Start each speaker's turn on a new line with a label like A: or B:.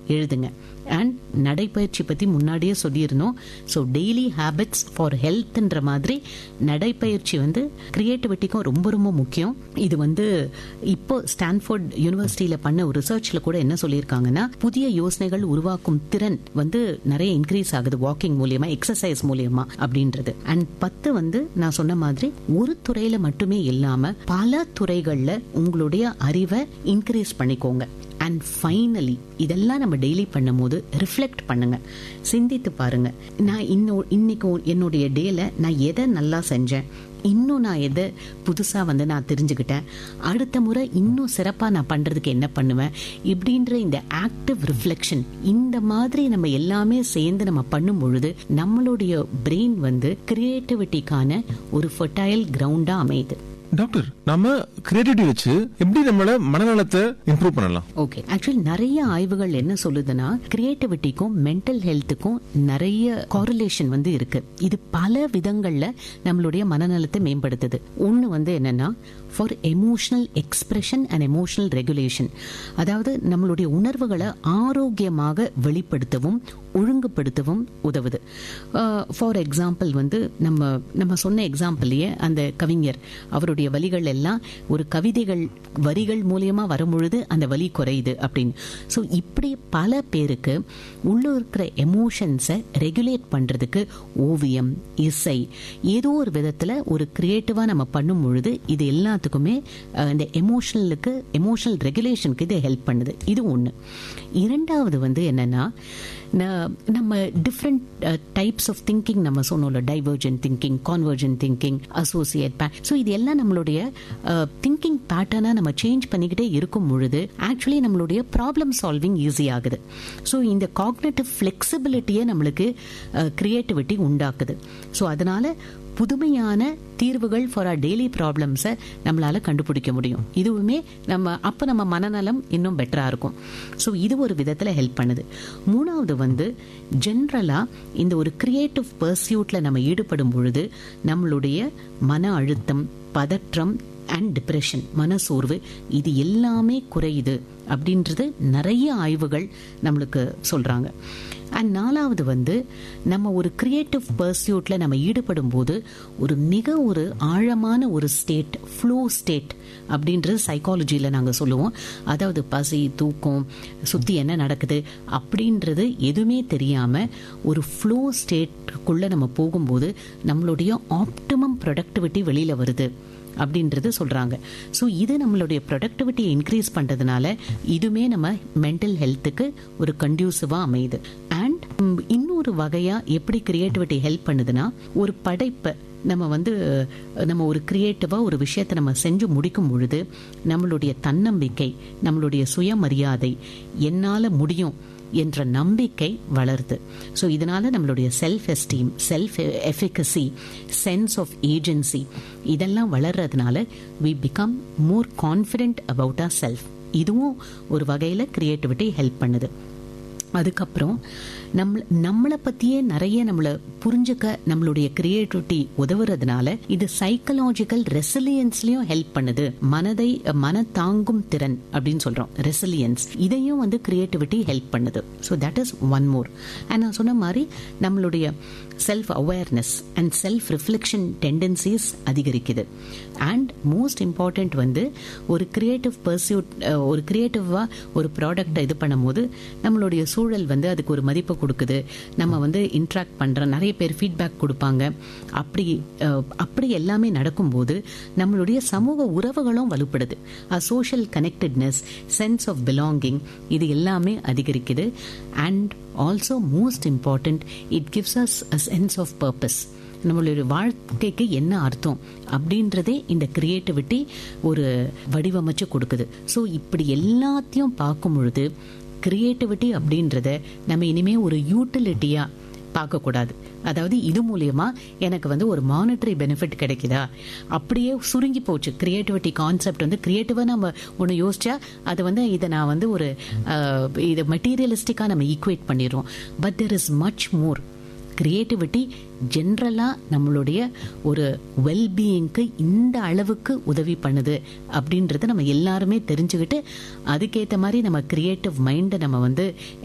A: எழுதுங்க அண்ட் நடைப்பயிற்சி பத்தி முன்னாடியே சொல்லியிருந்தோம் ஸோ டெய்லி ஹேபிட்ஸ் ஃபார் ஹெல்த்ன்ற மாதிரி நடைப்பயிற்சி வந்து கிரியேட்டிவிட்டிக்கும் ரொம்ப ரொம்ப முக்கியம் இது வந்து இப்போ ஸ்டான்ஃபோர்ட் யூனிவர்சிட்டியில பண்ண ஒரு ரிசர்ச்ல கூட என்ன சொல்லியிருக்காங்கன்னா புதிய யோசனைகள் உருவாக்கும் திறன் வந்து நிறைய இன்க்ரீஸ் ஆகுது வாக்கிங் மூலியமா எக்ஸசைஸ் மூலியமா அப்படின்றது அண்ட் பத்து வந்து நான் சொன்ன மாதிரி ஒரு துறையில மட்டுமே இல்லாம பல துறைகள்ல உங்களுடைய அறிவை இன்க்ரீஸ் பண்ணிக்கோங்க அண்ட் ஃபைனலி இதெல்லாம் நம்ம டெய்லி பண்ணும்போது ரிஃப்ளெக்ட் பண்ணுங்க சிந்தித்து பாருங்க நான் இன்னும் இன்னைக்கு என்னுடைய டேல நான் எதை நல்லா செஞ்சேன் இன்னும் நான் எதை புதுசா வந்து நான் தெரிஞ்சுக்கிட்டேன் அடுத்த முறை இன்னும் சிறப்பா நான் பண்றதுக்கு என்ன பண்ணுவேன் இப்படின்ற இந்த ஆக்டிவ் ரிஃப்ளெக்ஷன் இந்த மாதிரி நம்ம எல்லாமே சேர்ந்து நம்ம பண்ணும் பொழுது நம்மளுடைய பிரெயின் வந்து கிரியேட்டிவிட்டிக்கான ஒரு ஃபர்டைல் கிரவுண்டா அமையுது
B: டாக்டர் நம்ம கிரியேட்டிவிட்டி வச்சு எப்படி நம்மள மனநலத்தை இம்ப்ரூவ் பண்ணலாம்
A: ஓகே ஆக்சுவலி நிறைய ஆய்வுகள் என்ன சொல்லுதுன்னா கிரியேட்டிவிட்டிக்கும் மென்டல் ஹெல்த்துக்கும் நிறைய காரிலேஷன் வந்து இருக்கு இது பல விதங்கள்ல நம்மளுடைய மனநலத்தை மேம்படுத்துது ஒன்னு வந்து என்னன்னா for emotional expression and emotional regulation அதாவது நம்மளுடைய உணர்வுகளை ஆரோக்கியமாக வெளிப்படுத்தவும் ஒழுங்குபடுத்தவும் உதவுது ஃபார் எக்ஸாம்பிள் வந்து நம்ம நம்ம சொன்ன எக்ஸாம்பிள்லயே அந்த கவிஞர் அவருடைய வலிகள் எல்லாம் ஒரு கவிதைகள் வரிகள் மூலியமா வரும்பொழுது அந்த வலி குறையுது அப்படின்னு ஸோ இப்படி பல பேருக்கு உள்ள இருக்கிற எமோஷன்ஸை ரெகுலேட் பண்றதுக்கு ஓவியம் இசை ஏதோ ஒரு விதத்துல ஒரு கிரியேட்டிவா நம்ம பண்ணும் பொழுது இது எல்லாத்துக்குமே அஹ், இந்த எமோஷனலுக்கு எமோஷனல் ரெகுலேஷனுக்கு இது ஹெல்ப் பண்ணுது இது ஒண்ணு இரண்டாவது வந்து என்னன்னா ந- நம்ம டிஃப்ரெண்ட் டைப்ஸ் ஆஃப் திங்கிங் நம்ம சொன்னோம்ல divergent thinking convergent thinking associate so இது எல்லாம் நம்மளுடைய திங்கிங் பேட்டர்னை நம்ம சேஞ்ச் பண்ணிக்கிட்டே இருக்கும் பொழுது ஆக்சுவலி நம்மளுடைய ப்ராப்ளம் சால்விங் ஈஸி ஆகுது ஸோ இந்த காக்னேட்டிவ் ஃபிளெக்சிபிலிட்டியை நம்மளுக்கு கிரியேட்டிவிட்டி உண்டாக்குது ஸோ அதனால புதுமையான தீர்வுகள் ஃபார் ஆர் டெய்லி ப்ராப்ளம்ஸை நம்மளால கண்டுபிடிக்க முடியும் இதுவுமே நம்ம அப்போ நம்ம மனநலம் இன்னும் பெட்டரா இருக்கும் ஸோ இது ஒரு விதத்தில் ஹெல்ப் பண்ணுது மூணாவது வந்து ஜென்ரலா இந்த ஒரு கிரியேட்டிவ் பர்சியூட்ல நம்ம ஈடுபடும் பொழுது நம்மளுடைய மன அழுத்தம் பதற்றம் அண்ட் டிப்ரெஷன் மனசோர்வு இது எல்லாமே குறையுது அப்படின்றது நிறைய ஆய்வுகள் நம்மளுக்கு சொல்றாங்க அண்ட் நாலாவது வந்து நம்ம ஒரு கிரியேட்டிவ் பர்சியூட்ல நம்ம ஈடுபடும் போது ஒரு மிக ஒரு ஆழமான ஒரு ஸ்டேட் ஃப்ளோ ஸ்டேட் அப்படின்றது சைக்காலஜியில் நாங்கள் சொல்லுவோம் அதாவது பசி தூக்கம் சுற்றி என்ன நடக்குது அப்படின்றது எதுவுமே தெரியாமல் ஒரு ஃப்ளோ ஸ்டேட்டுக்குள்ளே நம்ம போகும்போது நம்மளுடைய ஆப்டிமம் ப்ரொடக்டிவிட்டி வெளியில் வருது அப்படின்றது சொல்றாங்க ஸோ இது நம்மளுடைய ப்ரொடக்டிவிட்டியை இன்க்ரீஸ் பண்றதுனால இதுவுமே நம்ம மென்டல் ஹெல்த்துக்கு ஒரு கண்டியூசிவா அமையுது அண்ட் இன்னொரு வகையா எப்படி கிரியேட்டிவிட்டி ஹெல்ப் பண்ணுதுன்னா ஒரு படைப்பை நம்ம வந்து நம்ம ஒரு கிரியேட்டிவா ஒரு விஷயத்தை நம்ம செஞ்சு முடிக்கும் பொழுது நம்மளுடைய தன்னம்பிக்கை நம்மளுடைய சுயமரியாதை என்னால முடியும் என்ற நம்பிக்கை வளருது ஸோ இதனால நம்மளுடைய self esteem self efficacy sense of agency இதெல்லாம் வளர்றதுனால we become more confident about our self இதுவும் ஒரு வகையில் கிரியேட்டிவிட்டி ஹெல்ப் பண்ணுது அதுக்கப்புறம் நம்ம நம்மளை பத்தியே நிறைய நம்மளை புரிஞ்சுக்க நம்மளுடைய கிரியேட்டிவிட்டி உதவுறதுனால இது சைக்கலாஜிக்கல் ரெசிலியன்ஸ்லயும் ஹெல்ப் பண்ணுது மனதை மன தாங்கும் திறன் அப்படின்னு சொல்றோம் ரெசிலியன்ஸ் இதையும் வந்து கிரியேட்டிவிட்டி ஹெல்ப் பண்ணுது so that is one more and நான் சொன்ன மாதிரி நம்மளுடைய self awareness and self reflection tendencies அதிகரிக்குது அண்ட் மோஸ்ட் இம்பார்ட்டன்ட் வந்து ஒரு கிரியேட்டிவ் பர்சியூட் ஒரு கிரியேட்டிவா ஒரு ப்ராடக்ட் இது பண்ணும்போது நம்மளுடைய சூழல் வந்து அதுக்கு ஒரு மதிப்பு கொடுக்குது நம்ம வந்து இன்ட்ராக்ட் பண்றோம் நிறைய பேர் ஃபீட்பேக் கொடுப்பாங்க அப்படி அஹ், அப்படி எல்லாமே நடக்கும்போது நம்மளுடைய சமூக உறவுகளும் வலுப்படுது social connectedness sense of belonging இது எல்லாமே அதிகரிக்குது and also most important it gives us a sense of purpose நம்மளுடைய வாழ்க்கைக்கு என்ன அர்த்தம் அப்படின்றதே இந்த கிரியேட்டிவிட்டி ஒரு வடிவமைச்சு கொடுக்குது ஸோ இப்படி எல்லாத்தையும் பார்க்கும் பொழுது கிரியேட்டிவிட்டி அப்படின்றத நம்ம இனிமே ஒரு யூட்டிலிட்டியா பார்க்கக்கூடாது அதாவது இது மூலியமா எனக்கு வந்து ஒரு மானிட்டரி பெனிஃபிட் கிடைக்குதா அப்படியே சுருங்கி போச்சு கிரியேட்டிவிட்டி கான்செப்ட் வந்து கிரியேட்டிவா நம்ம ஒன்று யோசிச்சா அது வந்து இதை நான் வந்து ஒரு அஹ், இதை மெட்டீரியலிஸ்டிக்காக நம்ம ஈக்குவேட் பண்ணிடுறோம் but there is much more creativity ஜென்ரலாக நம்மளுடைய ஒரு வெல்பீயிங்க்கு இந்த அளவுக்கு உதவி பண்ணுது அப்படின்றத நம்ம எல்லாருமே தெரிஞ்சுக்கிட்டு அதுக்கேற்ற மாதிரி நம்ம கிரியேட்டிவ் மைண்டை நம்ம வந்து